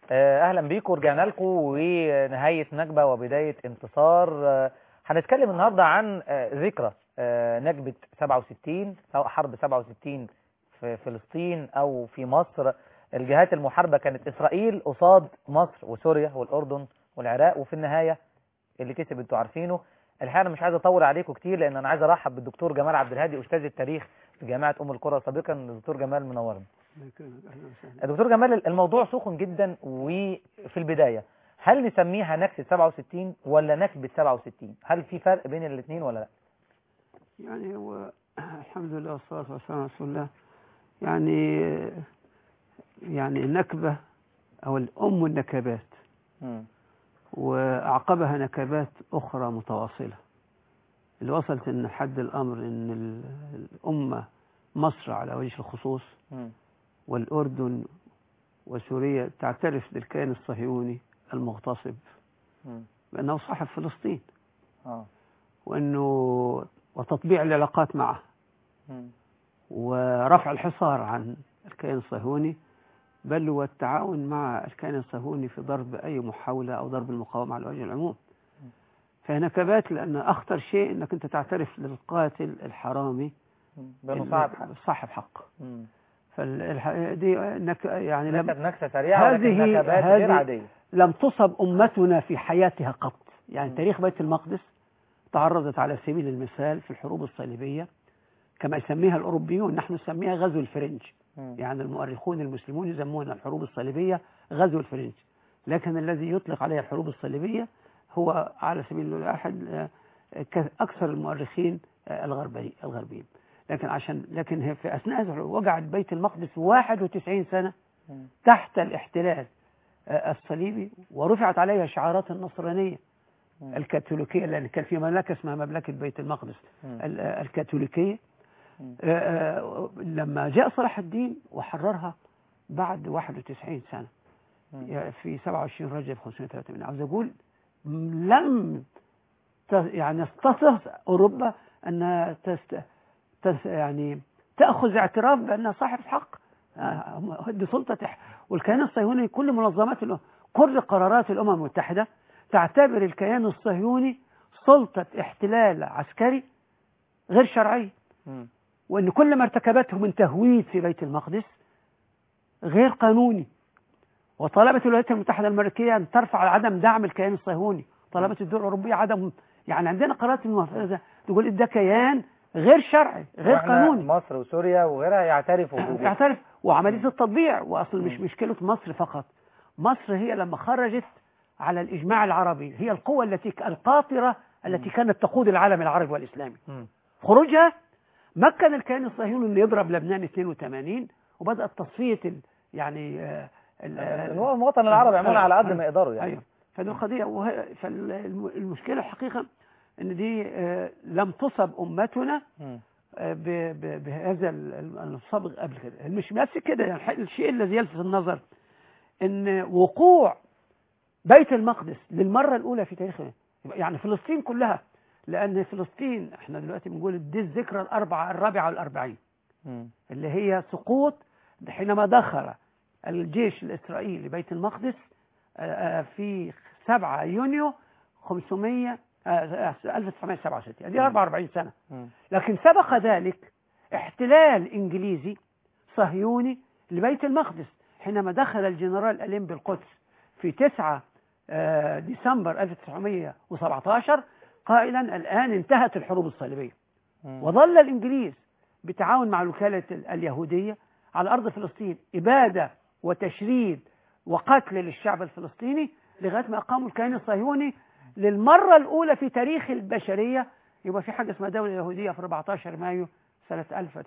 آه، اهلا بيكم ورجعنا لكم ونهايه نكبه وبدايه انتصار آه، هنتكلم النهارده عن آه، ذكرى آه، نكبه 67 سواء حرب 67 في فلسطين او في مصر الجهات المحاربه كانت اسرائيل قصاد مصر وسوريا والاردن والعراق وفي النهايه اللي كسب انتوا عارفينه الحقيقه انا مش عايز اطول عليكم كتير لان انا عايز ارحب بالدكتور جمال عبد الهادي استاذ التاريخ في جامعه ام القرى سابقا دكتور جمال منورنا دكتور جمال الموضوع سخن جدا وفي البداية هل نسميها نكسة 67 ولا نكبة 67 هل في فرق بين الاثنين ولا لا يعني هو الحمد لله والصلاة والسلام على رسول الله يعني يعني النكبة أو الأم النكبات مم. وأعقبها نكبات أخرى متواصلة اللي وصلت إن حد الأمر إن ال- الأمة مصر على وجه الخصوص مم. والأردن وسوريا تعترف بالكيان الصهيوني المغتصب مم. بأنه صاحب فلسطين اه وأنه وتطبيع العلاقات معه مم. ورفع الحصار عن الكيان الصهيوني بل والتعاون مع الكيان الصهيوني في ضرب أي محاولة أو ضرب المقاومة على وجه العموم فهي نكبات لأن أخطر شيء أنك أنت تعترف للقاتل الحرامي مم. بأنه صعب حق. صاحب حق مم. فال دي نك يعني لم نكت نكسة سريعة ولكن هذه- نكبات غير هذه- عادية لم تصب أمتنا في حياتها قط يعني م. تاريخ بيت المقدس تعرضت على سبيل المثال في الحروب الصليبية كما يسميها الأوروبيون نحن نسميها غزو الفرنج مم. يعني المؤرخون المسلمون يسمون الحروب الصليبية غزو الفرنج لكن الذي يطلق عليها الحروب الصليبية هو على سبيل الواحد آه، ك- أكثر المؤرخين آه، الغربي الغربيين لكن عشان لكن هي في أثناء هذه الحروب وقعت بيت المقدس 91 سنة مم. تحت الاحتلال آه، الصليبي ورفعت عليها شعارات النصرانية مم. الكاثوليكية لأن كان في مملكة اسمها مملكة بيت المقدس مم. ال- آه، الكاثوليكية مم. آه، آه، لما جاء صلاح الدين وحررها بعد 91 سنة مم. يعني في 27 رجب 583 عاوز أقول م- لم ت- يعني تستطع أوروبا أن تست تس يعني تأخذ اعتراف بأنها صاحب الحق آه، هم- دي سلطة إح- والكيان الصهيوني كل منظمات الأ- كل قرارات الأمم المتحدة تعتبر الكيان الصهيوني سلطة احتلال عسكري غير شرعي مم. وأن كل ما ارتكبته من تهويد في بيت المقدس غير قانوني وطلبت الولايات المتحدة الأمريكية أن ترفع عدم دعم الكيان الصهيوني طلبت الدول الأوروبية عدم يعني عندنا قرارات المنفذة تقول ده كيان غير شرعي غير وإحنا قانوني مصر وسوريا وغيرها يعترفوا بوجوده. يعترف وعملية التطبيع وأصل مش مم. مشكلة مصر فقط مصر هي لما خرجت على الإجماع العربي هي القوة التي القاطرة التي كانت تقود العالم العربي والإسلامي مم. خروجها مكن الكيان الصهيوني انه يضرب لبنان 82 وبدات تصفيه ال يعني آه، ال- آه، هو الوطن العربي عموما على قد أيوة. ما يقدروا يعني ايوه فدي قضيه وه- فالمشكله الحقيقه ان دي آه، لم تصب امتنا مم. آه، ب- ب- بهذا ال- ال- السابق قبل كده مش بس كده يعني الح- الشيء الذي يلفت النظر ان وقوع بيت المقدس للمره الاولى في تاريخ يعني فلسطين كلها لان فلسطين احنا دلوقتي بنقول دي الذكرى الاربعه الرابعه والاربعين مم. اللي هي سقوط حينما دخل الجيش الإسرائيلي بيت المقدس آه، آه، في 7 يونيو 500 آه، آه، 1967 دي 44 سنة مم. لكن سبق ذلك احتلال إنجليزي صهيوني لبيت المقدس حينما دخل الجنرال أليم بالقدس في 9 آه، ديسمبر 1917 قائلا الآن انتهت الحروب الصليبية مم. وظل الإنجليز بتعاون مع الوكالة ال- اليهودية على أرض فلسطين إبادة وتشريد وقتل للشعب الفلسطيني لغاية ما أقاموا الكيان الصهيوني للمرة الأولى في تاريخ البشرية يبقى في حاجة اسمها دولة يهودية في 14 مايو سنة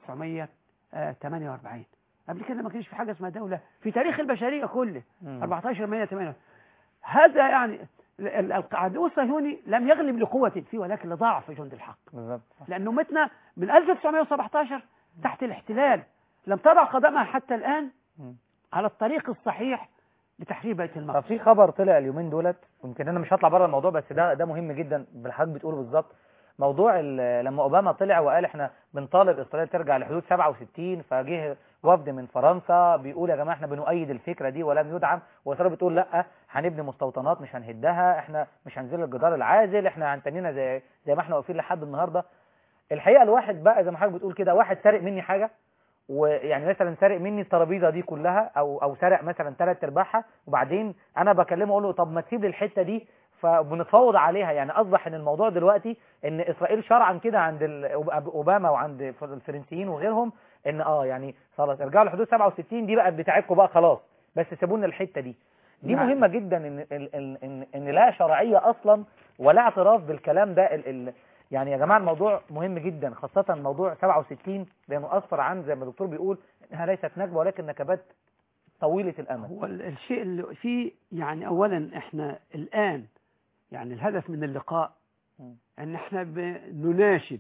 1948 قبل كده ما كانش في حاجة اسمها دولة في تاريخ البشرية كله مم. 14 مايو 8 هذا يعني ال- ال- العدو الصهيوني لم يغلب لقوة فيه ولكن لضعف جند الحق بالظبط لأن أمتنا من 1917 تحت الاحتلال لم تضع قدمها حتى الآن مم. على الطريق الصحيح لتحرير بيت طب المقدس في خبر طلع اليومين دولت يمكن انا مش هطلع بره الموضوع بس ده ده مهم جدا بالحاج بتقوله بالظبط موضوع ال- لما اوباما طلع وقال احنا بنطالب اسرائيل ترجع لحدود 67 فجه وفد من فرنسا بيقول يا جماعه احنا بنؤيد الفكره دي ولم يدعم واسرائيل بتقول لا هنبني مستوطنات مش هنهدها احنا مش هنزل الجدار العازل احنا هنتنينا زي زي ما احنا واقفين لحد النهارده الحقيقه الواحد بقى زي ما حضرتك بتقول كده واحد سارق مني حاجه ويعني مثلا سارق مني الترابيزه دي كلها او او سرق مثلا ثلاث ارباعها وبعدين انا بكلمه اقول له طب ما تسيب لي الحته دي فبنتفاوض عليها يعني اصبح ان الموضوع دلوقتي ان اسرائيل شرعا كده عند ال- أوب- اوباما وعند الفرنسيين وغيرهم ان اه يعني خلاص ارجعوا لحدود 67 دي بقى بتاعتكم بقى خلاص بس سيبونا الحته دي دي نعم. مهمه جدا ان ال- ال- ان ان لا شرعيه اصلا ولا اعتراف بالكلام ده ال ال يعني يا جماعه الموضوع مهم جدا خاصه موضوع 67 لانه اسفر عن زي ما الدكتور بيقول انها ليست نكبه ولكن نكبات طويله الامد هو ال- الشيء اللي فيه يعني اولا احنا الان يعني الهدف من اللقاء مم. ان احنا بنناشد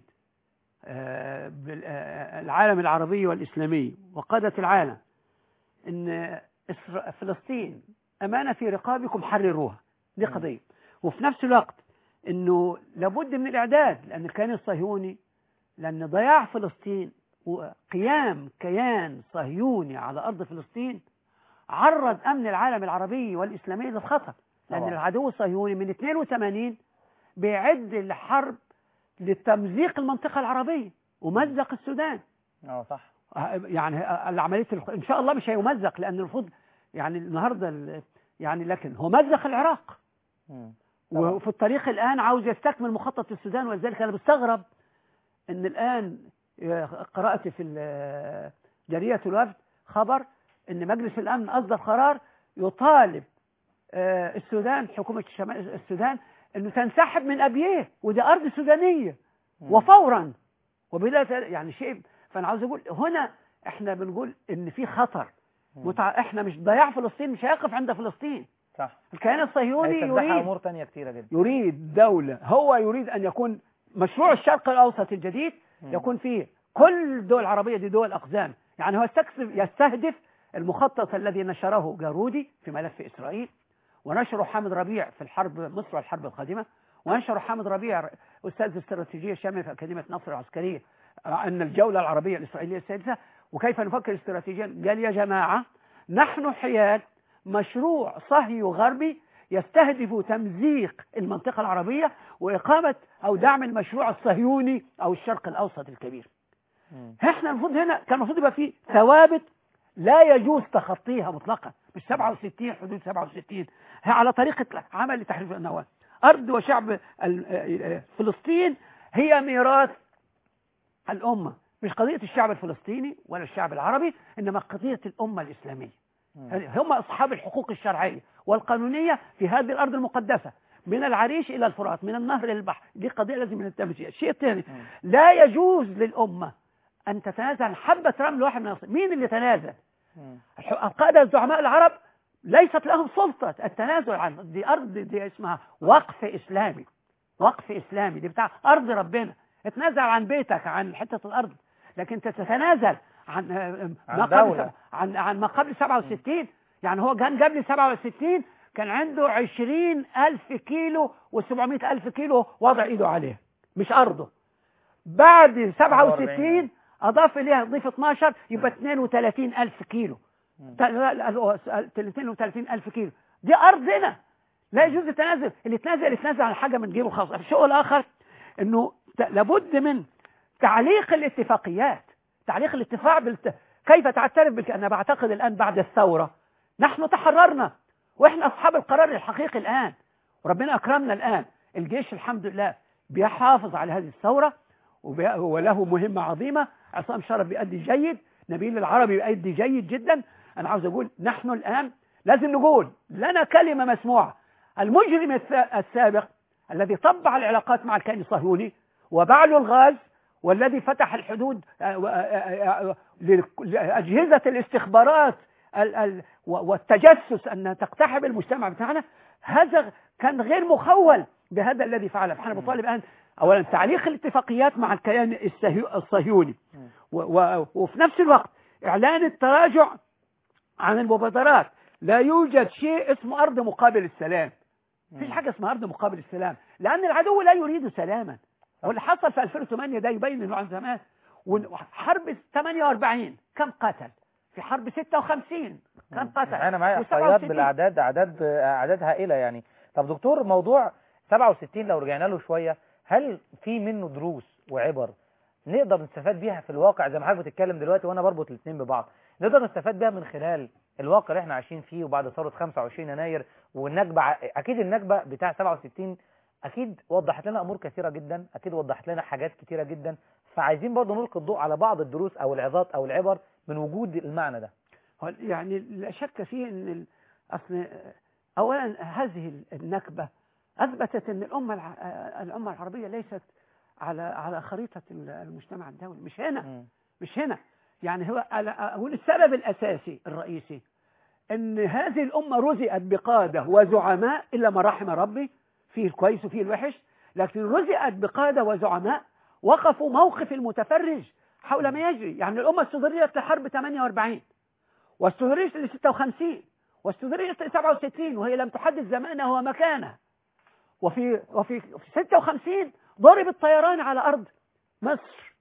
آه، بال- آه، العالم العربي والاسلامي وقادة العالم ان إسر- فلسطين امانة في رقابكم حرروها دي مم. قضية وفي نفس الوقت انه لابد من الاعداد لان الكيان الصهيوني لان ضياع فلسطين وقيام كيان صهيوني على ارض فلسطين عرض امن العالم العربي والاسلامي للخطر لان طبعا. العدو الصهيوني من 82 بيعد الحرب لتمزيق المنطقه العربيه ومزق السودان اه صح يعني العمليه الخ- ان شاء الله مش هيمزق لان المفروض يعني النهارده ال- يعني لكن هو مزق العراق مم. طبعا. وفي الطريق الآن عاوز يستكمل مخطط السودان ولذلك أنا بستغرب أن الآن قرأت في ال- جريدة الوفد خبر أن مجلس الأمن أصدر قرار يطالب آه، السودان حكومة شمال السودان أنه تنسحب من أبيه ودي أرض سودانية مم. وفورا وبلا يعني شيء فأنا عاوز أقول هنا احنا بنقول ان في خطر مم. متع... احنا مش ضياع فلسطين مش هيقف عند فلسطين صح الكيان الصهيوني هيتفتح يريد امور تانية كتيره جدا يريد دولة هو يريد أن يكون مشروع الشرق الأوسط الجديد مم. يكون فيه كل الدول العربية دي دول أقزام يعني هو يستكسب يستهدف المخطط الذي نشره جارودي في ملف إسرائيل ونشره حامد ربيع في الحرب مصر والحرب القادمة ونشره حامد ربيع أستاذ الاستراتيجية الشاملة في أكاديمية نصر العسكرية أن الجولة العربية الإسرائيلية السادسة وكيف نفكر استراتيجيا قال يا جماعة نحن حيال مشروع صهي غربي يستهدف تمزيق المنطقة العربية وإقامة أو دعم المشروع الصهيوني أو الشرق الأوسط الكبير مم. احنا المفروض هنا كان المفروض يبقى في ثوابت لا يجوز تخطيها مطلقا مش 67 حدود 67 هي على طريقة عمل لتحريف النواة أرض وشعب ال- فلسطين هي ميراث الأمة مش قضية الشعب الفلسطيني ولا الشعب العربي إنما قضية الأمة الإسلامية مم. هم أصحاب الحقوق الشرعية والقانونية في هذه الأرض المقدسة من العريش إلى الفرات من النهر إلى البحر دي قضية لازم ننتبه فيها الشيء الثاني مم. لا يجوز للأمة أن تتنازل عن حبة رمل واحد من الص- مين اللي تنازل مم. الح- القادة الزعماء العرب ليست لهم سلطة التنازل عن دي أرض دي اسمها وقف إسلامي وقف إسلامي دي بتاع أرض ربنا اتنازل عن بيتك عن حتة الأرض لكن تتنازل عن عن ما قبل دولة. سبع- عن عن ما قبل 67 يعني هو كان قبل 67 كان عنده 20 ألف كيلو و700 ألف كيلو وضع إيده عليه مش أرضه بعد 67 أضاف إليها ضيف 12 يبقى 32 ألف كيلو مم. ت- لا- لا، هو 32 ألف كيلو دي أرضنا لا يجوز التنازل اللي يتنازل يتنازل عن حاجة من جيبه الخاص الشيء الآخر أنه ت- لابد من تعليق الاتفاقيات تعليق الاتفاق بالت... كيف تعترف بالك... أنا بعتقد الآن بعد الثورة نحن تحررنا وإحنا أصحاب القرار الحقيقي الآن وربنا أكرمنا الآن الجيش الحمد لله بيحافظ على هذه الثورة وبي... وله مهمة عظيمة عصام شرف بيأدي جيد نبيل العربي بيأدي جيد جدا أنا عاوز أقول نحن الآن لازم نقول لنا كلمة مسموعة المجرم الث- السابق الذي طبع العلاقات مع الكيان الصهيوني وبعل الغاز والذي فتح الحدود آه، و- آه، آه، آه، لل- لأجهزة الاستخبارات ال- ال- و- والتجسس أن تقتحم المجتمع بتاعنا هذا كان غير مخول بهذا الذي فعله فاحنا بنطالب الآن أولا تعليق الاتفاقيات مع الكيان الصهيو- الصهيوني مم. و- و- وفي نفس الوقت إعلان التراجع عن المبادرات لا يوجد شيء اسمه أرض مقابل السلام مفيش حاجة اسمها أرض مقابل السلام لأن العدو لا يريد سلاما واللي حصل في 2008 ده يبين انه عن زمان وحرب 48 كم قتل في حرب 56 كان قتل انا معايا و احصائيات 67. بالاعداد اعداد اعداد هائله يعني طب دكتور موضوع 67 لو رجعنا له شويه هل في منه دروس وعبر نقدر نستفاد بيها في الواقع زي ما حضرتك بتتكلم دلوقتي وانا بربط الاثنين ببعض نقدر نستفاد بيها من خلال الواقع اللي احنا عايشين فيه وبعد ثوره 25 يناير والنكبه ع- اكيد النكبه بتاع 67 اكيد وضحت لنا امور كثيره جدا اكيد وضحت لنا حاجات كثيره جدا فعايزين برضه نلقي الضوء على بعض الدروس او العظات او العبر من وجود المعنى ده هو يعني لا شك فيه ان ال- اصل اولا هذه النكبه اثبتت ان الامه الع- الامه العربيه ليست على على خريطه المجتمع الدولي مش هنا مم. مش هنا يعني هو أنا اقول السبب الاساسي الرئيسي ان هذه الامه رزقت بقاده وزعماء الا ما رحم ربي فيه الكويس وفيه الوحش لكن رزقت بقاده وزعماء وقفوا موقف المتفرج حول ما يجري يعني الامه استدرجت لحرب 48 واستدرجت ل 56 واستدرجت ل 67 وهي لم تحدد زمانها ومكانها وفي وفي في 56 ضرب الطيران على ارض مصر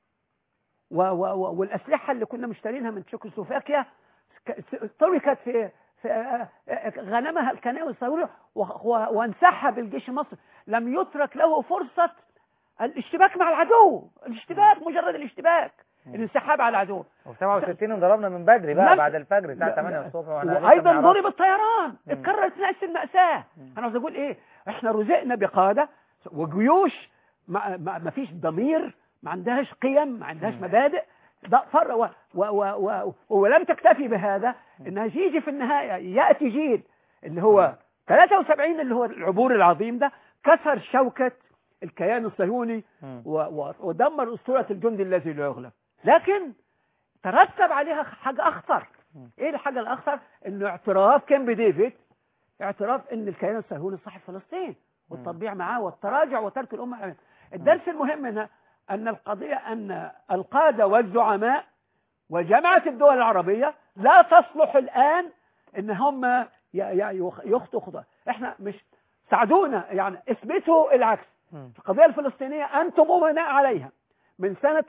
و و و والاسلحه اللي كنا مشترينها من تشيكوسلوفاكيا ك- تركت في في آه، آه، غنمها الكناوي الصهيوني و- و- وانسحب الجيش المصري لم يترك له فرصه الاشتباك مع العدو الاشتباك مجرد الاشتباك الانسحاب على العدو وفي 67 انضربنا من بدري بقى نفس- بعد الفجر الساعه لا- 8 لا. الصبح واحنا لسه وايضا بنعرفش. ضرب الطيران مم. اتكررت نفس المأساة انا عاوز اقول ايه احنا رزقنا بقادة وجيوش ما, ما, ما فيش ضمير ما عندهاش قيم ما عندهاش مم. مبادئ ده فر و و و و ولم تكتفي بهذا انها يجي في النهاية يأتي جيل اللي هو 73 اللي هو العبور العظيم ده كسر شوكة الكيان الصهيوني مم. و- و- ودمر أسطورة الجند الذي لا يغلب لكن ترتب عليها حاجة أخطر مم. إيه الحاجة الأخطر؟ إنه اعتراف كامب ديفيد اعتراف إن الكيان الصهيوني صاحب فلسطين والتطبيع معاه والتراجع وترك الأمة العربية. الدرس المهم هنا أن القضية أن القادة والزعماء وجامعة الدول العربية لا تصلح الآن إن هم ي- ي- يخ- يخطوا خطأ إحنا مش ساعدونا يعني اثبتوا العكس مم. القضية الفلسطينية أنتم أمناء عليها من سنة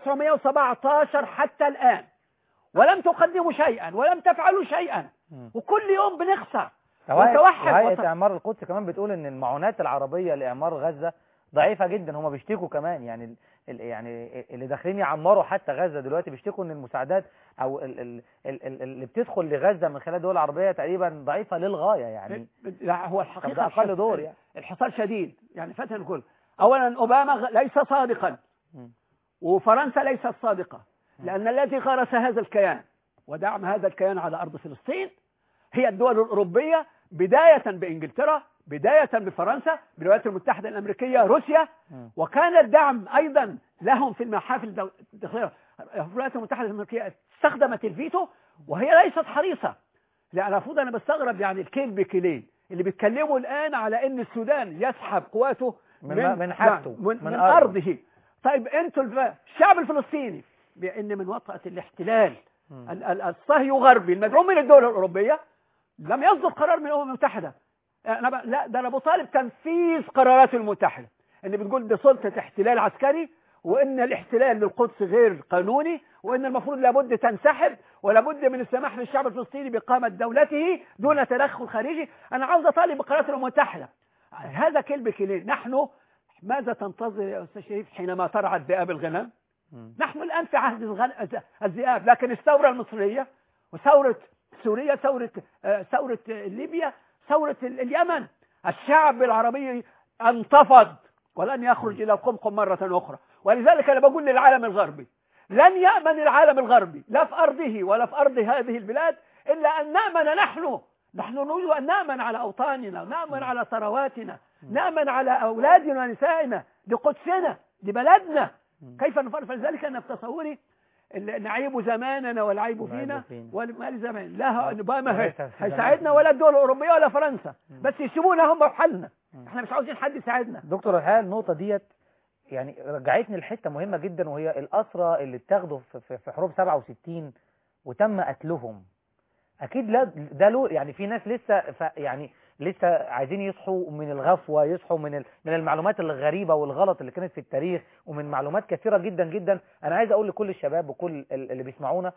1917 حتى الآن ولم تقدموا شيئا ولم تفعلوا شيئا مم. وكل يوم بنخسر وهيئة وتوحد وهيئة وت- إعمار القدس كمان بتقول إن المعونات العربية لإعمار غزة ضعيفة جدا هم بيشتكوا كمان يعني ال- ال- يعني اللي داخلين يعمروا حتى غزة دلوقتي بيشتكوا إن المساعدات أو ال- ال- ال- ال- اللي بتدخل لغزة من خلال الدول العربية تقريبا ضعيفة للغاية يعني لا هو طب الحقيقة ده أقل الحص- دور يعني الحصار شديد يعني فتن الكل أولا أوباما غ- ليس صادقا مم. وفرنسا ليست صادقة لأن الذي غرس هذا الكيان ودعم هذا الكيان على أرض فلسطين هي الدول الأوروبية بداية بإنجلترا بداية بفرنسا بالولايات المتحدة الأمريكية روسيا مم. وكان الدعم أيضا لهم في المحافل الدو- الداخلية الولايات المتحدة الأمريكية استخدمت الفيتو وهي ليست حريصة لا المفروض أنا بستغرب يعني الكيل بكيلين اللي بيتكلموا الآن على أن السودان يسحب قواته من- من حاجته، من, من من أرضه. أرضه طيب أنتوا الف- الشعب الفلسطيني بأن من وطأة الاحتلال مم. ال- ال- الصهيو غربي المدعوم من الدول الأوروبية لم يصدر قرار من الأمم المتحدة أنا ب... لا ده أنا بطالب تنفيذ قرارات المتحدة اللي بتقول دي سلطة احتلال عسكري وإن الاحتلال للقدس غير قانوني وإن المفروض لابد تنسحب ولابد من السماح للشعب الفلسطيني بإقامة دولته دون تدخل خارجي أنا عاوز أطالب بقرارات الأمم المتحدة هذا كلب كلين نحن ماذا تنتظر يا أستاذ شريف حينما ترعى الذئاب الغنم مم. نحن الآن في عهد الغن- الذئاب لكن الثورة المصرية وثورة سوريا ثورة آه، ثورة آه، ليبيا ثورة ال- اليمن الشعب العربي انتفض ولن يخرج إلى القمقم مرة أخرى ولذلك أنا بقول للعالم الغربي لن يأمن العالم الغربي لا في أرضه ولا في أرض هذه البلاد إلا أن نأمن نحن نحن نريد أن نأمن على أوطاننا نأمن على ثرواتنا نأمن على أولادنا ونسائنا لقدسنا لبلدنا كيف نفرق فلذلك أنا في تصوري ال- نعيب زماننا والعيب والعيب فينا فينا. والمال زمان لا اوباما هي- وليس في هيساعدنا زماننا. ولا الدول الاوروبيه ولا فرنسا بس يسيبونا هم بحالنا احنا مش عاوزين حد يساعدنا دكتور الحقيقه النقطه ديت يعني رجعتني لحته مهمه جدا وهي الاسرى اللي اتاخدوا في- في في حروب 67 وتم قتلهم اكيد لا ده له يعني في ناس لسه ف يعني لسه عايزين يصحوا من الغفوه يصحوا من ال- من المعلومات الغريبه والغلط اللي كانت في التاريخ ومن معلومات كثيره جدا جدا انا عايز اقول لكل الشباب وكل ال- اللي بيسمعونا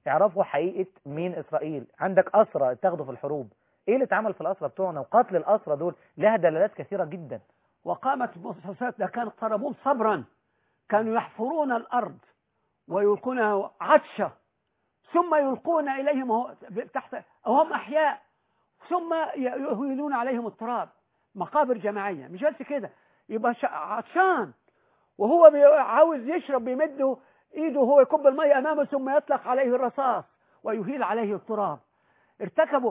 اعرفوا حقيقة مين إسرائيل عندك أسرى اتاخدوا في الحروب ايه اللي اتعمل في الأسرى بتوعنا وقتل الأسرى دول لها دلالات كثيرة جدا وقامت مؤسسات ده كانت قربون صبرا كانوا يحفرون الأرض ويلقونها عطشة ثم يلقون إليهم وهو- تحت وهم أحياء ثم يهيلون عليهم التراب مقابر جماعية مش بس كده يبقى ش- عطشان وهو بي- عاوز يشرب بيمد ايده وهو يكب المية امامه ثم يطلق عليه الرصاص ويهيل عليه التراب ارتكبوا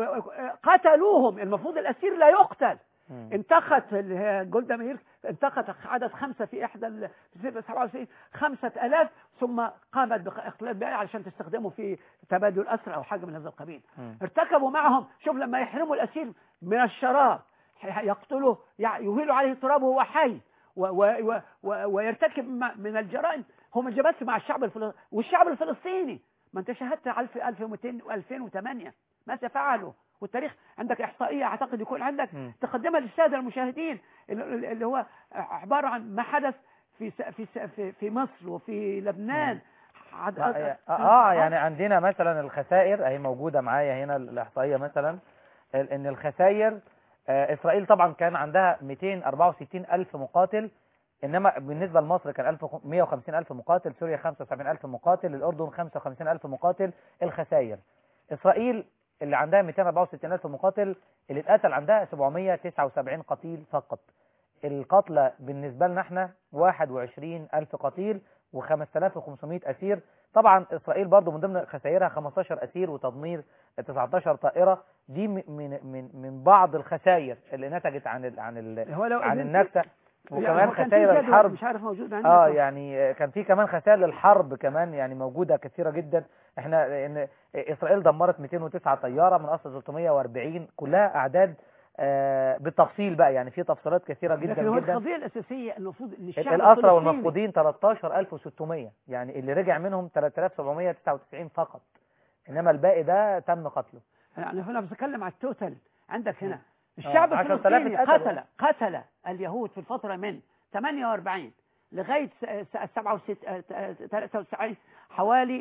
قتلوهم المفروض الاسير لا يقتل مم. انتخت اللي هي جولدا مير انتخت عدد خمسة في إحدى ال- في 97 خمسة ألاف ثم قامت باختلاف بيئي علشان تستخدمه في تبادل أسرى أو حاجة من هذا القبيل مم. ارتكبوا معهم شوف لما يحرموا الأسير من الشراب ح- يقتله يع- يهيلوا عليه التراب وهو حي و و و و ويرتكب م- من الجرائم هم جبت مع الشعب الفلسطيني والشعب الفلسطيني ما انت شاهدت 1000 1200 و2008 ماذا فعلوا والتاريخ عندك إحصائية أعتقد يكون عندك مم. تقدمها للسادة المشاهدين اللي اللي هو عبارة عن ما حدث في س- في س- في في مصر وفي لبنان عد- اه آه، يعني عندنا مثلا الخسائر اهي موجودة معايا هنا الإحصائية مثلا ال- ان الخسائر آه، إسرائيل طبعا كان عندها 264 ألف مقاتل إنما بالنسبة لمصر كان 150 ألف مقاتل سوريا 75 ألف مقاتل الأردن 55 ألف مقاتل الخسائر إسرائيل اللي عندها 264 ألف مقاتل اللي اتقتل عندها 779 قتيل فقط القتلى بالنسبة لنا احنا 21 ألف قتيل و5500 أسير طبعا إسرائيل برضو من ضمن خسائرها 15 أسير وتدمير 19 طائرة دي من من من, من بعض الخسائر اللي نتجت عن ال عن ال هو لو عن إذن- النكسة يعني وكمان هو كان في خسائر جدول الحرب مش عارف موجود عندك اه يعني كان في كمان خسائر للحرب كمان يعني موجودة كثيرة جدا احنا ان اسرائيل دمرت 209 طيارة من اصل 340 كلها اعداد آه بالتفصيل بقى يعني في تفصيلات كثيرة جدا لكن هو جدا القضية الأساسية المفروض إن الشعب الأسرى الفلسطيني- والمفقودين 13600 يعني اللي رجع منهم 3799 فقط إنما الباقي ده تم قتله يعني هنا بتكلم على التوتال عندك هنا الشعب آه، 10,000 الفلسطيني اتقتلوا. قتل قتل اليهود في الفترة من 48 لغاية س- س- 67 93 حوالي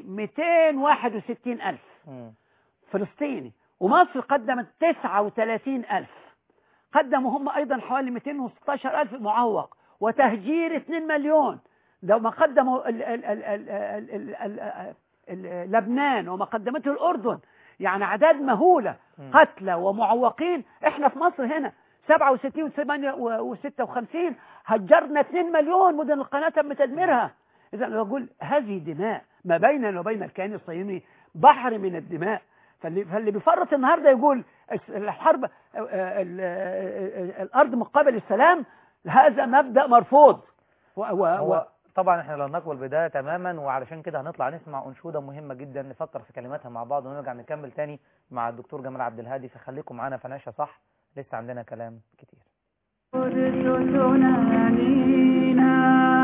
261 ألف مم. فلسطيني ومصر قدمت 39 ألف قدموا هم أيضا حوالي 216 ألف معوق وتهجير 2 مليون ده ما قدموا ال ال ال ال ال ال ال ال لبنان وما قدمته الأردن يعني أعداد مهولة مم. قتلى ومعوقين احنا في مصر هنا 67 و 56 هجرنا 2 مليون مدن القناة تم تدميرها إذا أنا بقول هذه دماء ما بيننا وبين الكيان الصهيوني بحر من الدماء فاللي, فاللي بيفرط النهارده يقول الس- الحرب آه، آه، ال- آه، آه، الأرض مقابل السلام هذا مبدأ مرفوض و و و هو طبعا احنا لا نقبل بده تماما وعلشان كده هنطلع نسمع انشوده مهمه جدا نفكر في كلماتها مع بعض ونرجع نكمل تاني مع الدكتور جمال عبد الهادي فخليكم معانا فناشا صح لسه عندنا كلام كتير القدس تنادينا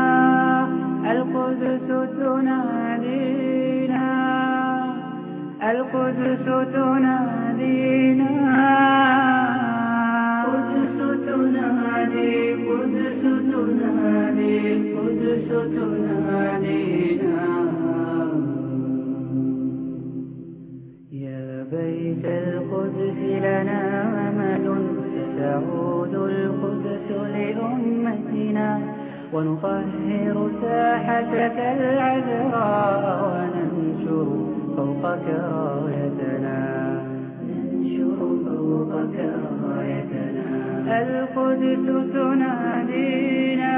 القدس تنادينا القدس تنادينا قدس تنادي قدس تنادي قدس تنادينا يا بيت القدس لنا أمل ستعود القدس لأمتنا ونطهر ساحتك العذراء وننشر فوقك رايتنا ننشر فوقك رايتنا القدس تنادينا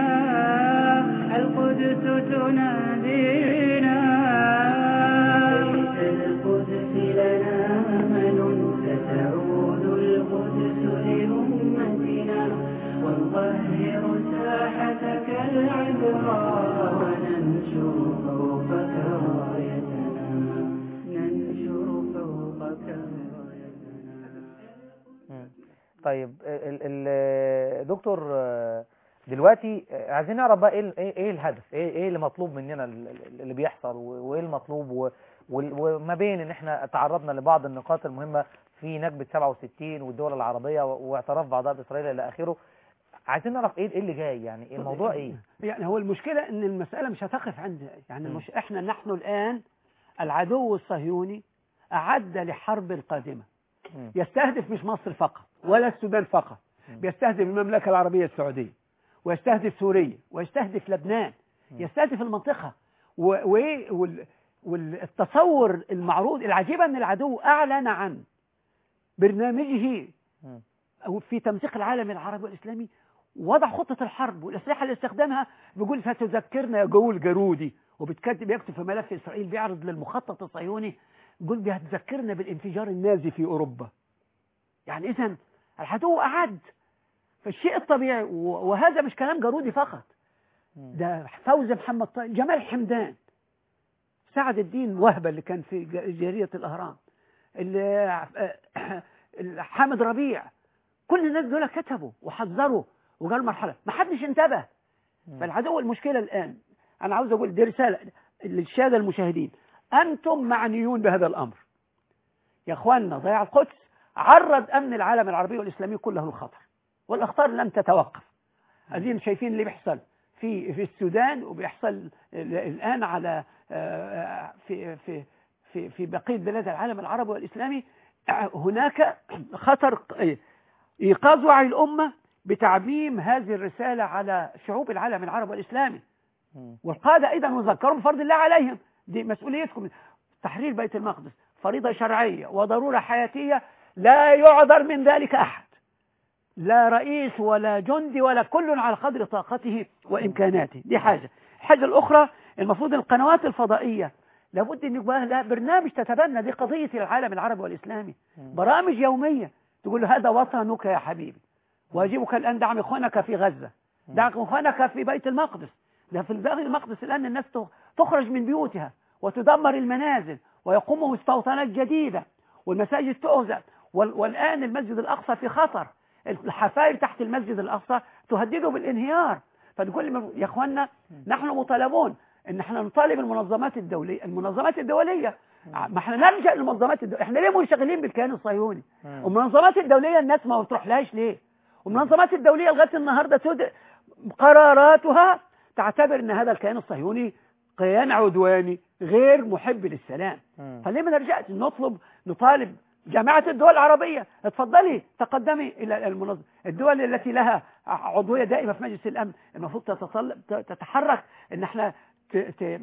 القدس تنادينا بيت القدس لنا أمل ستعود القدس لأمتنا ونطهر ساحتك العذراء وننشر فوقك رايتنا ننشر فوقك رايتنا مم. طيب ال- ال- دكتور آه، دلوقتي آه، عايزين نعرف بقى ايه ال- ايه إيه الهدف ايه ايه اللي مطلوب مننا ال- ال- اللي بيحصل و- وايه المطلوب و- وال- وما بين ان احنا تعرضنا لبعض النقاط المهمه في نكبه 67 والدول العربيه و- واعتراف بعضها باسرائيل الى اخره عايزين نعرف ايه إيه اللي جاي يعني الموضوع ايه يعني هو المشكلة ان المسألة مش هتقف عند يعني مم. مش احنا نحن الآن العدو الصهيوني أعد لحرب قادمة مم. يستهدف مش مصر فقط ولا السودان فقط مم. بيستهدف المملكة العربية السعودية ويستهدف سوريا ويستهدف لبنان مم. يستهدف المنطقة و- و- وال- والتصور المعروض العجيب أن العدو أعلن عن برنامجه مم. أو في تمزيق العالم العربي والإسلامي وضع خطة الحرب والأسلحة اللي استخدمها بيقول ستذكرنا يا جو الجرودي وبتكتب يكتب في ملف إسرائيل بيعرض للمخطط الصهيوني يقول بيتذكرنا بالانفجار النازي في أوروبا يعني إذا العدو أعد فالشيء الطبيعي و- وهذا مش كلام جرودي فقط مم. ده فوزي محمد طارق جمال حمدان سعد الدين وهبة اللي كان في ج- جريدة الأهرام اللي اللي حامد ربيع كل الناس دول كتبوا وحذروا وقالوا مرحلة ما حدش انتبه مم. فالعدو المشكلة الآن أنا عاوز أقول دي رسالة للسادة المشاهدين أنتم معنيون بهذا الأمر يا أخواننا ضياع القدس عرض أمن العالم العربي والإسلامي كله للخطر والأخطار لم تتوقف أدين شايفين اللي بيحصل في في السودان وبيحصل ال- الآن على آه، في في في في بقية بلاد العالم العربي والإسلامي آه، هناك خطر ق- إيقاظ وعي الأمة بتعميم هذه الرسالة على شعوب العالم العربي والإسلامي مم. والقادة أيضا وذكروا بفرض الله عليهم دي مسؤوليتكم تحرير بيت المقدس فريضة شرعية وضرورة حياتية لا يعذر من ذلك أحد لا رئيس ولا جندي ولا كل على قدر طاقته وإمكاناته دي حاجة الحاجة الأخرى المفروض القنوات الفضائية لابد أن يبقى لها برنامج تتبنى دي قضية العالم العربي والإسلامي مم. برامج يومية تقول له هذا وطنك يا حبيبي واجبك الآن دعم إخوانك في غزة دعم إخوانك في بيت المقدس ده في بيت المقدس الآن الناس تخ- تخرج من بيوتها وتدمر المنازل ويقوموا مستوطنات جديدة والمساجد تؤذى وال- والآن المسجد الأقصى في خطر الحفائر تحت المسجد الأقصى تهدده بالانهيار فتقول لي يا إخواننا نحن مطالبون ان احنا نطالب المنظمات الدولية المنظمات الدولية ما احنا نلجأ للمنظمات الدولية احنا ليه منشغلين بالكيان الصهيوني مم. والمنظمات الدولية الناس ما بتروحلهاش ليه والمنظمات الدولية لغاية النهاردة تد... قراراتها تعتبر ان هذا الكيان الصهيوني كيان عدواني غير محب للسلام مم. فليه ما نرجعش نطلب نطالب جامعة الدول العربية اتفضلي تقدمي إلى المنظمة الدول التي لها عضوية دائمة في مجلس الأمن المفروض تتطلب تتحرك ان احنا ت- ت-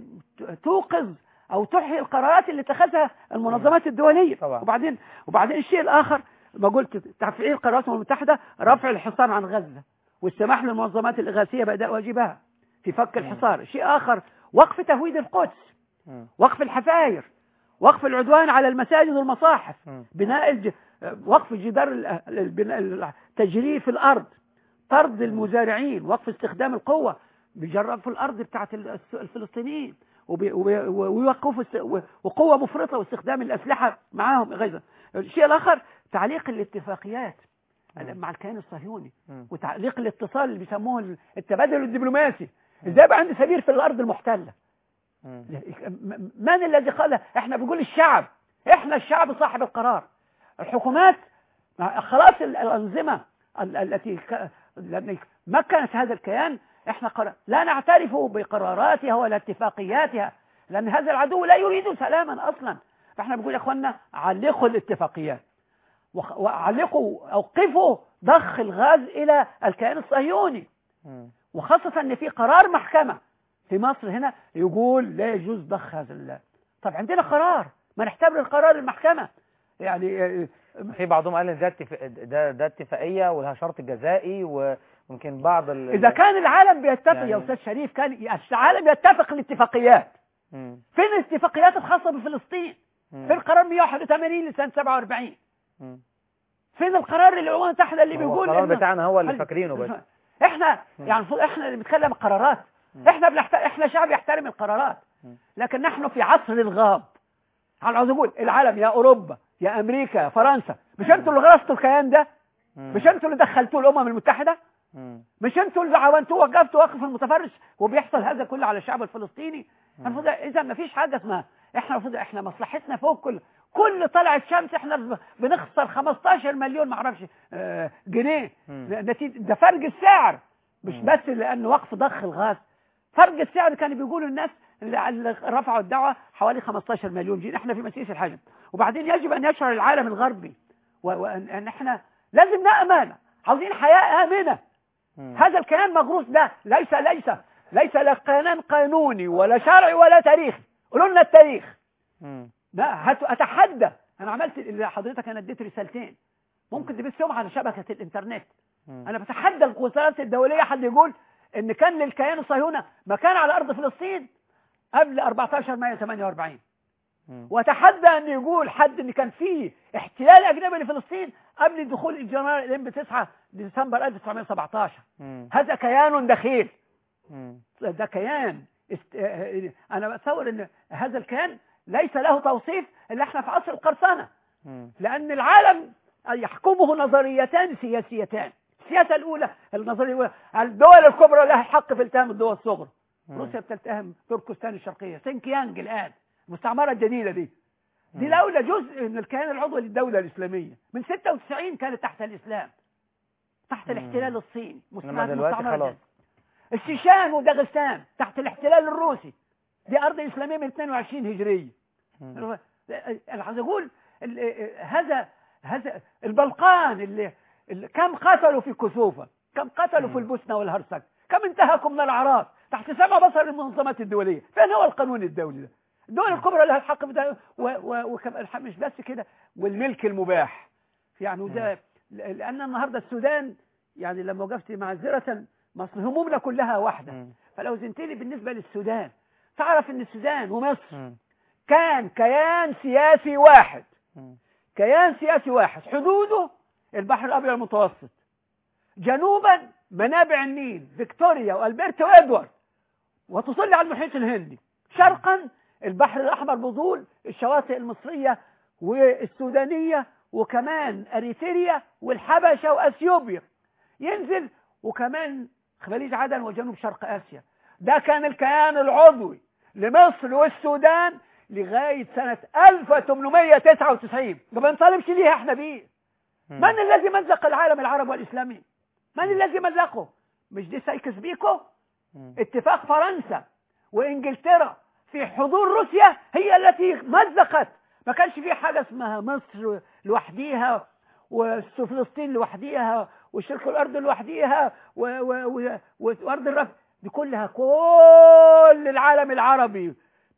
توقظ او تحيي القرارات اللي اتخذها المنظمات الدولية طبعا. وبعدين وبعدين الشيء الآخر ما قلت تفعيل قرارات الأمم المتحدة رفع الحصار عن غزة والسماح للمنظمات الإغاثية بأداء واجبها في فك الحصار شيء آخر وقف تهويد القدس مم. وقف الحفاير وقف العدوان على المساجد والمصاحف مم. بناء الج... وقف جدار ال- البناء تجريف الأرض طرد المزارعين وقف استخدام القوة بيجرب في الأرض بتاعت ال- الس- الفلسطينيين وبي- وبي- ويوقفوا است- و- وقوة مفرطة واستخدام الأسلحة معاهم غيظا الشيء الآخر تعليق الاتفاقيات مم. مع الكيان الصهيوني مم. وتعليق الاتصال اللي بيسموه التبادل الدبلوماسي ازاي يبقى عندي سفير في الأرض المحتلة مم. م- من الذي قال احنا بنقول الشعب احنا الشعب صاحب القرار الحكومات خلاص ال- الأنظمة ال- التي ك- التي مكنت هذا الكيان احنا قرار لا نعترف بقراراتها ولا اتفاقياتها لأن هذا العدو لا يريد سلاما أصلا فاحنا بنقول يا اخوانا علقوا الاتفاقيات وخ- وعلقوا أوقفوا ضخ الغاز إلى الكيان الصهيوني مم. وخاصة ان في قرار محكمة في مصر هنا يقول لا يجوز ضخ هذا ال- طب عندنا قرار ما نحتبر القرار المحكمة يعني آه، في بعضهم قال ان ده اتفاق ده ده اتفاقيه ولها شرط جزائي ويمكن بعض ال... اذا كان العالم بيتفق يعني- يا استاذ شريف كان العالم يتفق الاتفاقيات مم. فين الاتفاقيات الخاصة بفلسطين مم. فين القرار 181 لسنة 47 مم. فين القرار اللي الامم المتحدة اللي هو بيقول القرار إنه- بتاعنا هو اللي هل- فاكرينه بس احنا مم. يعني المفروض احنا اللي بنتكلم القرارات مم. احنا بنحت... احنا شعب يحترم القرارات مم. لكن نحن في عصر الغاب انا عاوز اقول العالم يا اوروبا يا امريكا يا فرنسا مش انتوا اللي غرستوا الكيان ده مم. مش انتوا اللي دخلتوه الامم المتحده مم. مش انتوا اللي عاونتوه وقفتوا وقف المتفرج وبيحصل هذا كله على الشعب الفلسطيني المفروض اذا ما فيش حاجه اسمها احنا المفروض احنا مصلحتنا فوق كل كل طلعت شمس احنا بنخسر 15 مليون ما اعرفش آه، جنيه مم. نتيجه ده فرق السعر مش مم. بس لان وقف ضخ الغاز فرق السعر كانوا بيقولوا الناس اللي اللي رفعوا الدعوة حوالي 15 مليون جنيه احنا في مسيس الحجم وبعدين يجب ان يشعر العالم الغربي و- وان أن احنا لازم نأمن عاوزين حياة آمنة مم. هذا الكيان مغروس ده ليس ليس ليس لا كيان قانوني ولا شرعي ولا تاريخي قولوا لنا التاريخ مم. لا هت- اتحدى انا عملت اللي حضرتك انا اديت رسالتين ممكن تبثهم على شبكه الانترنت مم. انا بتحدى القوات الدوليه حد يقول ان كان للكيان الصهيوني مكان على ارض فلسطين قبل 14 مايو 48 مم. واتحدى ان يقول حد ان كان فيه احتلال اجنبي لفلسطين قبل دخول الجنرال الام ب 9 ديسمبر 1917 مم. هذا كيان دخيل مم. ده كيان است... آه، انا بتصور ان هذا الكيان ليس له توصيف الا احنا في عصر القرصنه مم. لان العالم يحكمه نظريتان سياسيتان السياسه الاولى النظريه الاولى الدول الكبرى لها الحق في التهام الدول الصغرى مم. روسيا بتلتهم تركستان الشرقيه سينكيانج الان المستعمره الجديده دي دي مم. دوله جزء من الكيان العضوي للدوله الاسلاميه من 96 كانت تحت الاسلام تحت مم. الاحتلال الصيني انما مستعمرة- دلوقتي مستعمرة خلاص الشيشان وداغستان تحت الاحتلال الروسي دي ارض اسلاميه من 22 هجريه مم. انا عايز اقول ال- هذا هذا البلقان اللي, اللي كم قتلوا في كسوفه كم قتلوا مم. في البوسنه والهرسك كم انتهكوا من الاعراض تحت سمع بصر المنظمات الدوليه فين هو القانون الدولي ده الدول الكبرى لها الحق بتاع و- و- وكم- الح- مش بس كده والملك المباح يعني وده لان النهارده السودان يعني لما وقفت معذره مصر همومنا كلها واحده مم. فلو زنتلي بالنسبه للسودان تعرف ان السودان ومصر مم. كان كيان سياسي واحد مم. كيان سياسي واحد حدوده البحر الابيض المتوسط جنوبا منابع النيل فيكتوريا والبرتا وادوارد وتصل على المحيط الهندي شرقا البحر الاحمر بطول الشواطئ المصريه والسودانيه وكمان اريتريا والحبشه واثيوبيا ينزل وكمان خليج عدن وجنوب شرق اسيا ده كان الكيان العضوي لمصر والسودان لغايه سنه 1899 ما بنطالبش ليها احنا بيه مم. من الذي مزق العالم العربي والاسلامي من الذي مزقه مش دي سايكس بيكو مم. اتفاق فرنسا وانجلترا في حضور روسيا هي التي مزقت ما كانش في حاجه اسمها مصر لوحديها وفلسطين لوحديها وشرق الارض لوحديها و- و- و- وارض الرف دي كلها كل العالم العربي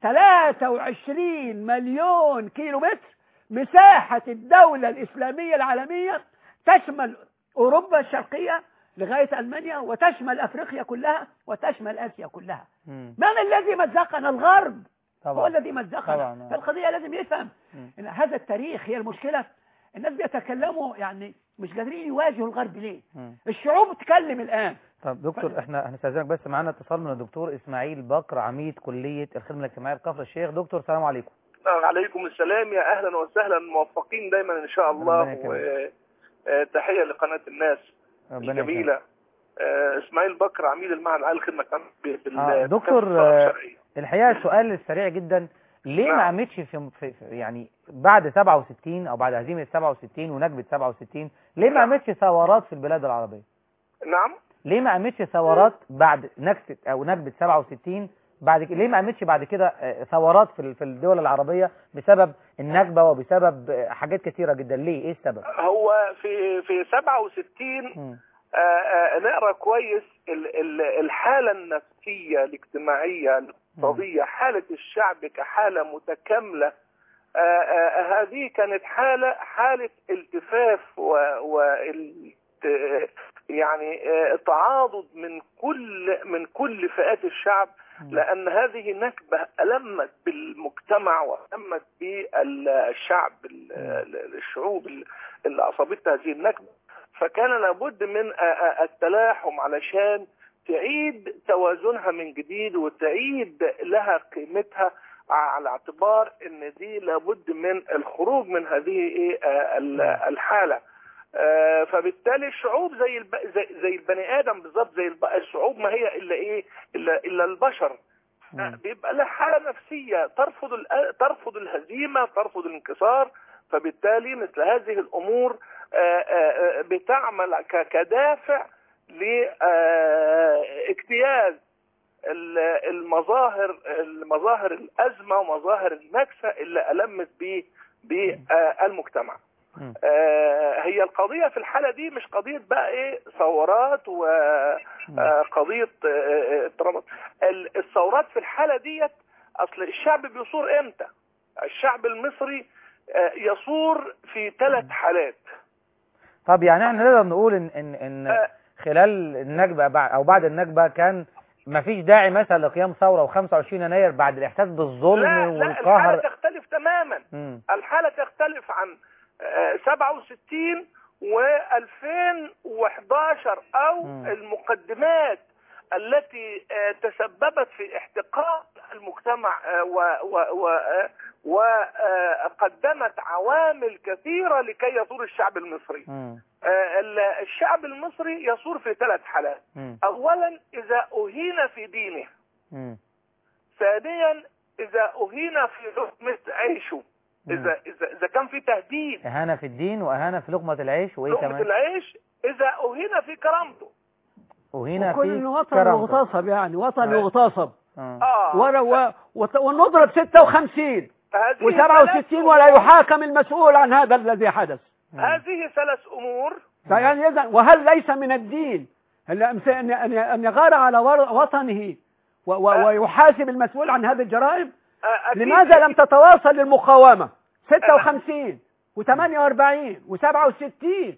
23 مليون كيلو متر مساحة الدولة الإسلامية العالمية تشمل أوروبا الشرقية لغاية ألمانيا وتشمل أفريقيا كلها وتشمل آسيا كلها مم. من الذي مزقنا الغرب هو طبعا الذي مزقنا طبعاً. فالقضية لازم يفهم مم. إن هذا التاريخ هي المشكلة الناس بيتكلموا يعني مش قادرين يواجهوا الغرب ليه مم. الشعوب تكلم الآن طب دكتور احنا هنستاذنك بس معانا اتصال من الدكتور اسماعيل بكر عميد كليه الخدمه الاجتماعيه بكفر الشيخ دكتور السلام عليكم عليكم السلام يا اهلا وسهلا موفقين دايما ان شاء الله ربنا يكرمك. وتحيه لقناه الناس ربنا الجميله آه، اسماعيل بكر عميد المعهد العالي للخدمه الاجتماعيه آه، دكتور، بالكفر الشرقية. الحقيقه السؤال السريع جدا ليه ما نعم. قامتش في, في في- يعني بعد 67 او بعد هزيمه 67 ونكبه 67 ليه ما نعم. قامتش ثورات في البلاد العربيه نعم ليه ما قامتش ثورات بعد نكسه او نكبه 67 بعد ك- ليه ما قامتش بعد كده آه، ثورات في ال- في الدول العربيه بسبب النكبه وبسبب آه، حاجات كثيره جدا ليه ايه السبب هو في في 67 مم. آه، آه، نقرا كويس ال- ال- الحاله النفسيه الاجتماعيه الاقتصاديه حاله الشعب كحاله متكامله آه، آه، هذه كانت حاله حاله التفاف و, و ال- ت- يعني آه، تعاضد من كل من كل فئات الشعب لان هذه نكبه المت بالمجتمع والمت بالشعب ال- ال- الشعوب اللي اصابتها هذه النكبه فكان لابد من آه، آه، التلاحم علشان تعيد توازنها من جديد وتعيد لها قيمتها على اعتبار ان دي لابد من الخروج من هذه ايه آه، ال- الحاله آه، فبالتالي الشعوب زي الب... زي, زي البني ادم بالظبط زي الب... الشعوب ما هي الا ايه الا الا البشر مم. بيبقى لها حاله نفسيه ترفض ال... ترفض الهزيمه ترفض الانكسار فبالتالي مثل هذه الامور آه، آه، آه، بتعمل ك- كدافع لاجتياز ال- المظاهر المظاهر الازمه ومظاهر النكسه اللي المت به بالمجتمع. مم. آه، هي القضيه في الحاله دي مش قضيه بقى ايه ثورات وقضيه اضطرابات ال- الثورات في الحاله ديت اصل الشعب بيثور امتى؟ الشعب المصري آه، يثور في ثلاث حالات طب يعني احنا نقدر نقول ان ان ان آه. خلال النكبه بع- او بعد النكبه كان ما فيش داعي مثلا لقيام ثوره و25 يناير بعد الاحساس بالظلم لا لا الحاله والقهر تختلف تماما مم. الحالة تختلف عن آه، 67 و2011 أو مم. المقدمات التي آه، تسببت في احتقان المجتمع آه، و- و- و- آه، وقدمت عوامل كثيرة لكي يثور الشعب المصري مم. آه، ال- الشعب المصري يثور في ثلاث حالات مم. أولا إذا أهين في دينه مم. ثانيا إذا أهين في لقمة عيشه إذا إذا إذا كان في تهديد اهانه في الدين واهانه في لقمه العيش وايه لقمة كمان العيش إذا أهين في كرامته اهينا وكل في وطن كرامته. مغتصب يعني وطن آه. مغتصب آه. آه ور- و- وت- ونضرب 56 هذه و67 ثلاث ولا أمور. يحاكم المسؤول عن هذا الذي حدث هذه ثلاث أمور يعني إذا وهل ليس من الدين أن أن أن أن يغار على ور- وطنه و- و- ويحاسب المسؤول عن هذه الجرائم آه، أكيد لماذا لم تتواصل للمقاومة 56 و48 و67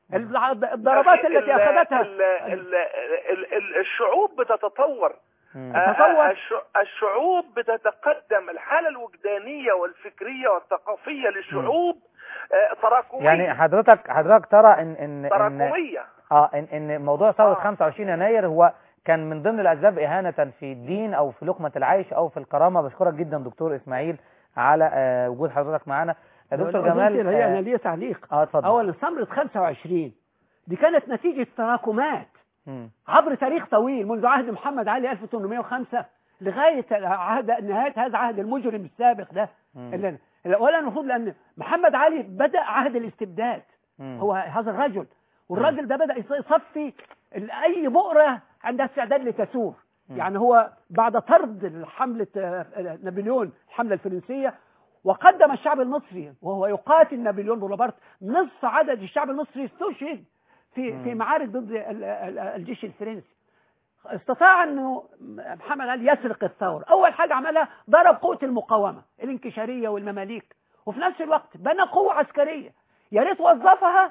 الضربات أخي، التي ال- أخذتها ال- ال- ال- ال- الشعوب بتتطور مم. آه، تطور. الش- الشعوب بتتقدم الحالة الوجدانية والفكرية والثقافية للشعوب آه، تراكمية يعني حضرتك حضرتك ترى ان ان ان تراكمية اه ان ان موضوع ثوره آه. 25 يناير هو كان من ضمن الاسباب اهانه في الدين او في لقمه العيش او في الكرامه بشكرك جدا دكتور اسماعيل على آه وجود حضرتك معانا آه، دكتور جمال هي أنا آه، لي تعليق اه اتفضل أولا ثورة 25 دي كانت نتيجة تراكمات مم. عبر تاريخ طويل منذ عهد محمد علي 1805 لغاية عهد نهاية هذا العهد المجرم السابق ده مم. اللي اللي- ولا المفروض لأن محمد علي بدأ عهد الاستبداد مم. هو هذا الرجل والراجل ده بدأ يص- يصفي ال- أي بؤرة عندها استعداد لتسور مم. يعني هو بعد طرد حملة آه، آه، نابليون الحملة الفرنسية وقدم الشعب المصري وهو يقاتل نابليون بونابرت نصف عدد الشعب المصري استشهد في مم. في معارك ضد ال- ال- الجيش الفرنسي استطاع انه محمد علي يسرق الثوره اول حاجه عملها ضرب قوه المقاومه الانكشاريه والمماليك وفي نفس الوقت بنى قوه عسكريه يا ريت وظفها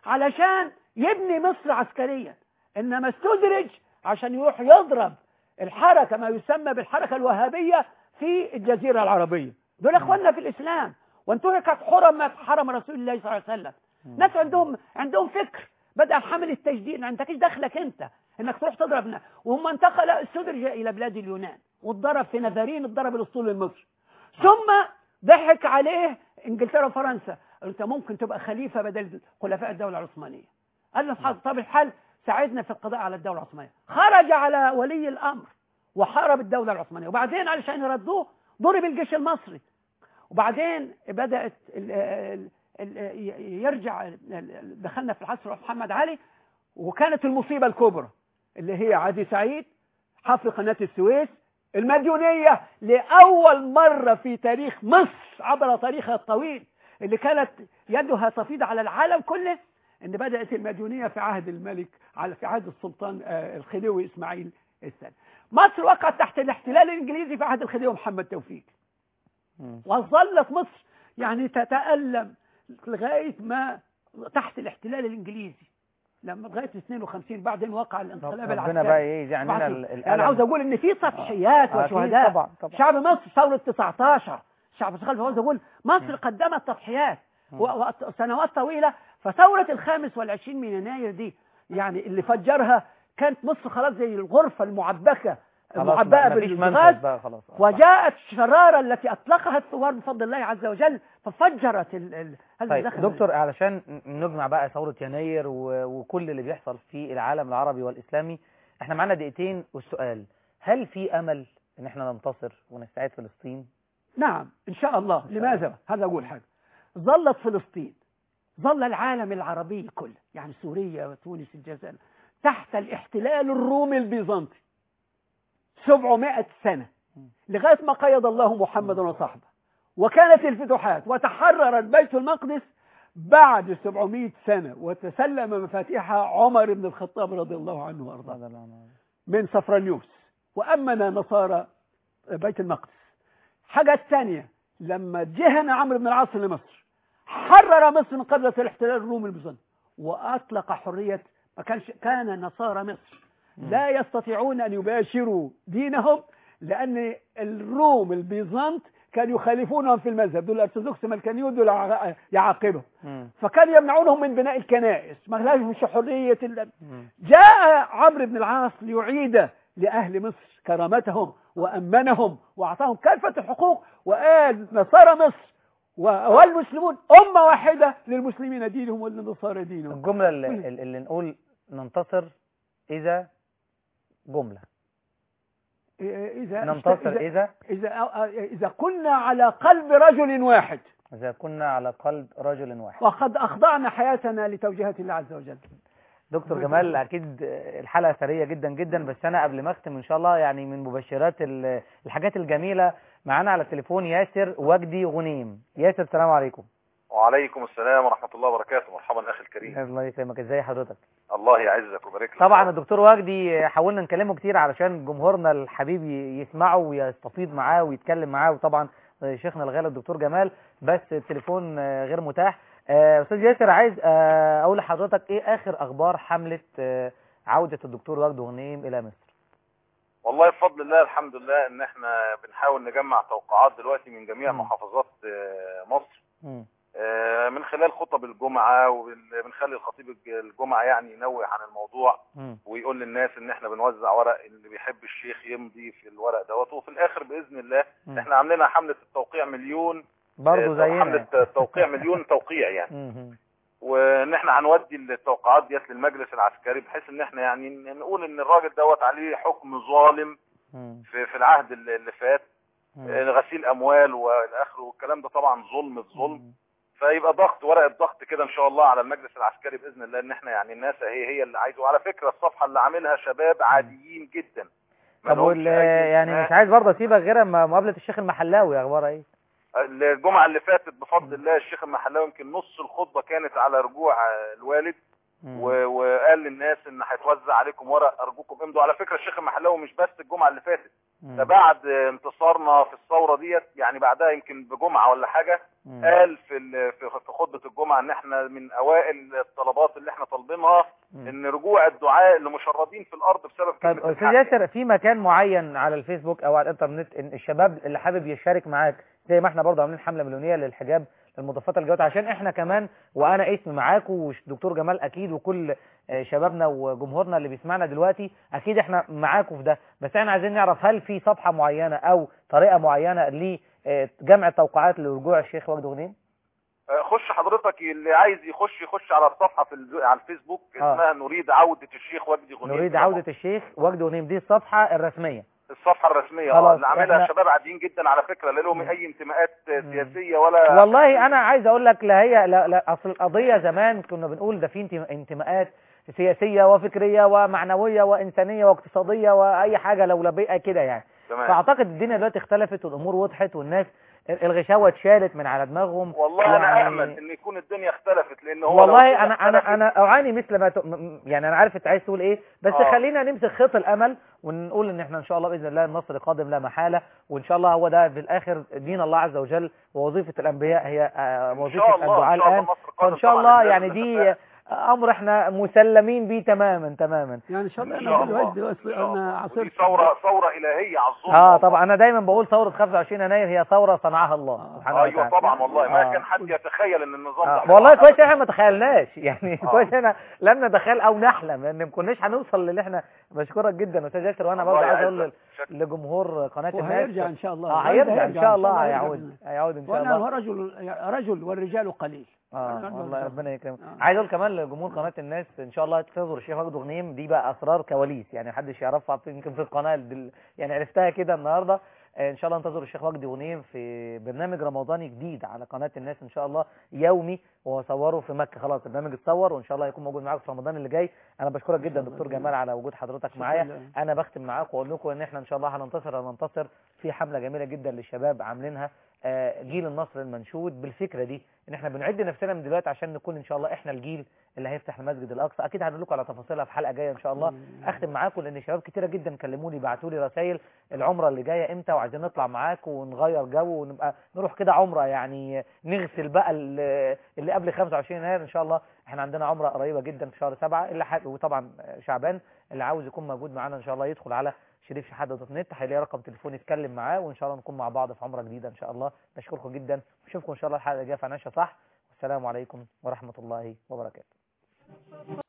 علشان يبني مصر عسكريا انما استدرج عشان يروح يضرب الحركه ما يسمى بالحركه الوهابيه في الجزيره العربيه دول اخواننا في الاسلام وانتهكت حرمت حرم رسول الله صلى الله عليه وسلم ناس عندهم عندهم فكر بدأ حمل التجديد ما عندكش دخلك انت انك تروح تضرب ناس وهم انتقل استدرج الى بلاد اليونان واتضرب في نذرين اتضرب الاسطول المصري ثم ضحك عليه انجلترا وفرنسا انت ممكن تبقى خليفه بدل خلفاء الدوله العثمانيه قال له حاضر، طب الحل ساعدنا في القضاء على الدوله العثمانيه خرج على ولي الامر وحارب الدوله العثمانيه وبعدين علشان يردوه ضرب الجيش المصري وبعدين بدأت ال ال ال يرجع ال- دخلنا في العصر محمد علي وكانت المصيبة الكبرى اللي هي عادي سعيد حفر قناة السويس المديونية لأول مرة في تاريخ مصر عبر تاريخها الطويل اللي كانت يدها تفيض على العالم كله ان بدأت المديونية في عهد الملك على في عهد السلطان آه، الخديوي اسماعيل الثاني مصر وقعت تحت الاحتلال الانجليزي في عهد الخديوي محمد توفيق مم. وظلت مصر يعني تتألم لغاية ما تحت الاحتلال الإنجليزي لما لغاية 52 بعدين وقع الانقلاب ربنا العسكري بقى ايه يجعل لنا بعد- ال- الألم يعني عاوز أقول إن في تضحيات آه، أكيد وشهداء طبعا طبعا شعب مصر ثورة 19 شعب خلف عاوز أقول مصر قدمت تضحيات مم. و- وسنوات طويلة فثورة الخامس والعشرين من يناير دي يعني اللي فجرها كانت مصر خلاص زي الغرفة المعبكة خلاص المعبأة ما- مفيش بالغاز منفذ بقى خلاص آه. وجاءت الشرارة التي أطلقها الثوار بفضل الله عز وجل ففجرت ال ال هذا طيب الدخل. دكتور علشان نجمع بقى ثورة يناير و- وكل اللي بيحصل في العالم العربي والإسلامي احنا معانا دقيقتين والسؤال هل في أمل ان احنا ننتصر ونستعيد فلسطين؟ نعم إن شاء الله شاء لماذا هذا أقول حاجة ظلت فلسطين ظل العالم العربي كله يعني سوريا وتونس الجزائر تحت الاحتلال الرومي البيزنطي 700 سنة لغاية ما قيد الله محمد وصحبه وكانت الفتوحات وتحررت بيت المقدس بعد 700 سنة وتسلم مفاتيحها عمر بن الخطاب رضي الله عنه وارضاه من صفرانيوس وأمن نصارى بيت المقدس حاجة الثانية لما جهن عمرو بن العاص لمصر حرر مصر من قبل الاحتلال الرومي البيزنطي وأطلق حرية ما كانش كان نصارى مصر لا يستطيعون أن يباشروا دينهم لأن الروم البيزنط كانوا يخالفونهم في المذهب دول الأرثوذكس ملكانيون دول ع- يعاقبهم مم. فكانوا يمنعونهم من بناء الكنائس ما لهمش حرية ال- مم. جاء عمرو بن العاص ليعيد لأهل مصر كرامتهم وأمنهم وأعطاهم كافة الحقوق وقال نصارى مصر و- والمسلمون أمة واحدة للمسلمين دينهم وللنصارى دينهم الجملة اللي, كل- اللي نقول ننتصر إذا جملة إذا ننتصر إذا إذا إذا, إذا كنا على قلب رجل واحد إذا كنا على قلب رجل واحد وقد أخضعنا حياتنا لتوجيهات الله عز وجل دكتور جمال اكيد الحلقه ثريه جدا جدا بس انا قبل ما اختم ان شاء الله يعني من مبشرات ال- الحاجات الجميله معانا على التليفون ياسر وجدي غنيم ياسر السلام عليكم وعليكم السلام ورحمة الله وبركاته مرحبا أخي الكريم الله يكرمك ازي حضرتك الله يعزك ويبارك لك طبعا الدكتور وجدي حاولنا نكلمه كتير علشان جمهورنا الحبيب ي- يسمعه ويستفيض معاه ويتكلم معاه وطبعا شيخنا الغالي الدكتور جمال بس التليفون آه، غير متاح آه، استاذ ياسر عايز آه، اقول لحضرتك ايه اخر اخبار حمله آه، عوده الدكتور وجدي غنيم الى مصر والله بفضل الله الحمد لله ان احنا بنحاول نجمع توقعات دلوقتي من جميع مم. محافظات آه، مصر مم. آه، من خلال خطب الجمعة وبنخلي الخطيب الج- الجمعة يعني ينوه عن الموضوع مم. ويقول للناس ان احنا بنوزع ورق اللي بيحب الشيخ يمضي في الورق دوت وفي الاخر باذن الله مم. احنا عاملين حملة التوقيع مليون برضه آه، زينا حملة توقيع مليون توقيع يعني مم. وان احنا هنودي التوقعات ديت للمجلس العسكري بحيث ان احنا يعني نقول ان الراجل دوت عليه حكم ظالم مم. في, في العهد اللي اللي فات مم. آه، غسيل اموال والى اخره والكلام ده طبعا ظلم في ظلم مم. فيبقى ضغط ورقه ضغط كده ان شاء الله على المجلس العسكري باذن الله ان احنا يعني الناس هي هي اللي عايزه وعلى فكره الصفحه اللي عاملها شباب عاديين جدا ما طب لهمش وال أي يعني انتماء. مش عايز برضه اسيبك غير اما مقابله الشيخ المحلاوي اخبارها ايه؟ الجمعه اللي فاتت بفضل الله الشيخ المحلاوي يمكن نص الخطبه كانت على رجوع آه، الوالد مم. و- وقال للناس ان هيتوزع عليكم ورق ارجوكم امضوا على فكره الشيخ المحلاوي مش بس الجمعه اللي فاتت مم. ده بعد انتصارنا في الثوره ديت يعني بعدها يمكن بجمعه ولا حاجه مم. قال في ال- في في خطبه الجمعه ان احنا من اوائل الطلبات اللي احنا طالبينها مم. ان رجوع الدعاء اللي مشردين في الارض بسبب طيب كلمه استاذ الحق ياسر في مكان معين على الفيسبوك او على الانترنت إن الشباب اللي حابب يشارك معاك زي ما احنا برضه عاملين حمله مليونيه للحجاب للمضافات الجوات عشان احنا كمان وانا اسم معاكم والدكتور جمال اكيد وكل آه، شبابنا وجمهورنا اللي بيسمعنا دلوقتي اكيد احنا معاكم في ده بس احنا عايزين نعرف هل في صفحه معينه او طريقه معينه لجمع التوقعات لرجوع الشيخ وجدي غنيم؟ آه، خش حضرتك اللي عايز يخش يخش على الصفحه في الز- على الفيسبوك آه. اسمها نريد عوده الشيخ وجدي غنيم نريد عوده الشيخ وجدي غنيم دي الصفحه الرسميه الصفحه الرسميه خلاص، اه اللي عاملها إحنا- شباب عاديين جدا على فكره لا لهم مم. اي انتماءات آه، مم. سياسيه ولا والله انا عايز اقول لك لا هي لا, لا اصل القضيه زمان كنا بنقول ده في انتم- انتماءات سياسيه وفكريه ومعنويه وانسانيه واقتصاديه واي حاجه لولبيه كده يعني تمام فاعتقد الدنيا دلوقتي اختلفت والامور وضحت والناس الغشاوه اتشالت من على دماغهم والله انا يعني- امل ان يكون الدنيا اختلفت لان هو لو والله الدنيا انا انا اختلفت- انا اعاني مثل ما ت... م- م- يعني انا عارف انت عايز تقول ايه بس آه. خلينا نمسك خيط الامل ونقول ان احنا ان شاء الله باذن الله النصر قادم لا محاله وان شاء الله هو ده في الاخر دين الله عز وجل ووظيفه الانبياء هي آه، إن وظيفه شاء الله، الدعاء إن شاء الله الان مصر قادم فان شاء طبعاً الله لله يعني دي بالنسبة. امر احنا مسلمين بيه تماما تماما يعني ان شاء الله إن انا شاء الله. دلوقتي دلوقتي إن شاء انا الله. عاصرت ودي ثوره ثوره الهيه على الظلم اه والله. طبعا انا دايما بقول ثوره 25 يناير هي ثوره صنعها الله آه. سبحانه ايوه وتعالى طبعا والله ما آه. كان حد يتخيل ان النظام آه. ده والله هيقع كويس أبداً. احنا ما تخيلناش يعني آه. كويس احنا لم نتخيل او نحلم ان ما كناش هنوصل للي احنا بشكرك جدا استاذ ياسر وانا الله برضه عايز اقول يعزك. شكراً. لجمهور قناه الناس وهيرجع ان شاء الله اه هيرجع ان شاء الله هيرجع هيعود بإذن الله. هيعود ان شاء وانا هو الله رجل رجل والرجال قليل اه رجل والله والرجال. ربنا يكرمك آه. عايز اقول كمان لجمهور قناه الناس ان شاء الله تنظر الشيخ وجدي غنيم دي بقى اسرار كواليس يعني محدش يعرفها يمكن في القناه دل... يعني عرفتها كده النهارده آه، ان شاء الله انتظروا الشيخ وجدي غنيم في برنامج رمضاني جديد على قناه الناس ان شاء الله يومي وهو صوره في مكه خلاص البرنامج اتصور وان شاء الله هيكون موجود معاكم في رمضان اللي جاي انا بشكرك جدا دكتور جمال على وجود حضرتك معايا انا بختم معاكم واقول لكم ان احنا ان شاء الله هننتصر هننتصر في حمله جميله جدا للشباب عاملينها آه، جيل النصر المنشود بالفكره دي ان احنا بنعد نفسنا من دلوقتي عشان نكون ان شاء الله احنا الجيل اللي هيفتح المسجد الاقصى اكيد هنقول لكم على تفاصيلها في حلقه جايه ان شاء الله اختم معاكم لان شباب كتيره جدا كلموني بعتوا لي رسائل العمره اللي جايه امتى وعايزين نطلع معاكم ونغير جو ونبقى نروح كده عمره يعني نغسل بقى ال- اللي قبل 25 يناير ان شاء الله احنا عندنا عمره قريبه جدا في شهر سبعة اللي حابب وطبعا شعبان اللي عاوز يكون موجود معانا ان شاء الله يدخل على شريف شحاده دوت نت هيلاقي رقم تليفون يتكلم معاه وان شاء الله نكون مع بعض في عمره جديده ان شاء الله بشكركم جدا اشوفكم ان شاء الله الحلقه الجايه في عناشة صح والسلام عليكم ورحمه الله وبركاته